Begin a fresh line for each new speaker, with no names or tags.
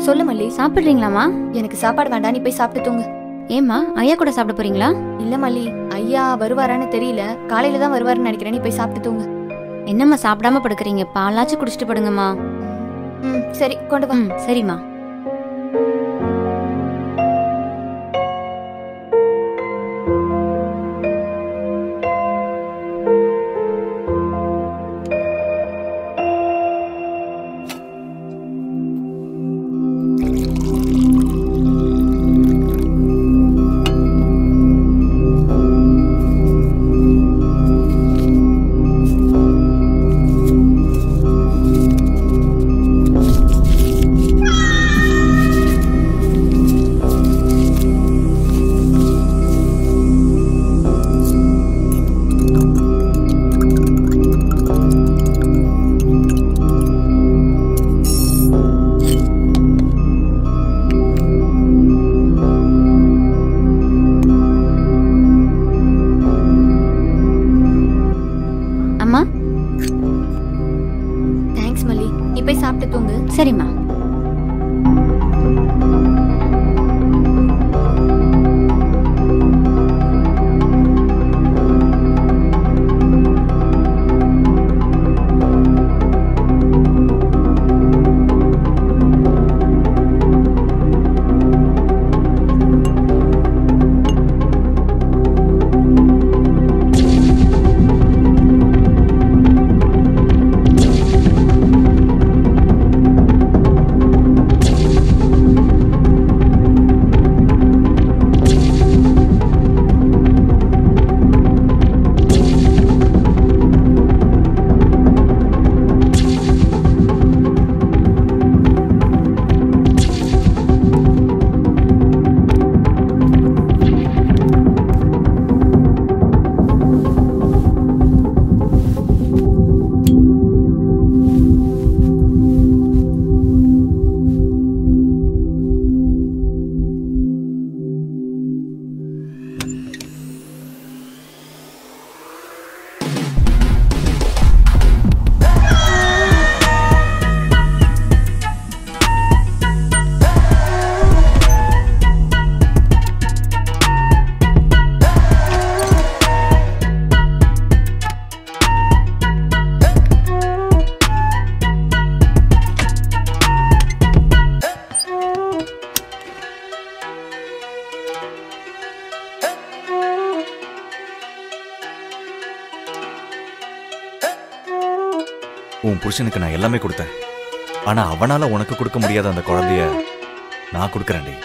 சொல்லு மல்லி
சாப்பிட்றீங்களாம்மா
எனக்கு சாப்பாடு வேண்டாம் நீ போய் சாப்பிட்டு தூங்கு
ஏம்மா ஐயா கூட சாப்பிட போறீங்களா
இல்ல மல்லி ஐயா வருவாரான்னு தெரியல காலையில தான் வருவாருன்னு நினைக்கிறேன் நீ போய் சாப்பிட்டு தூங்கு
என்னம்மா சாப்பிடாம படுக்கிறீங்க பாலாச்சும் குடிச்சிட்டு படுங்கம்மா
ம் சரி கொண்டு வா
ம் சரிம்மா அம்மா
தேங்க்ஸ் மல்லி நீ போய் சாப்பிட்டு தூங்கு
சரிம்மா
உன் புருஷனுக்கு நான் எல்லாமே கொடுத்தேன் ஆனா அவனால உனக்கு கொடுக்க முடியாத அந்த குழந்தைய நான் கொடுக்கறேன்டி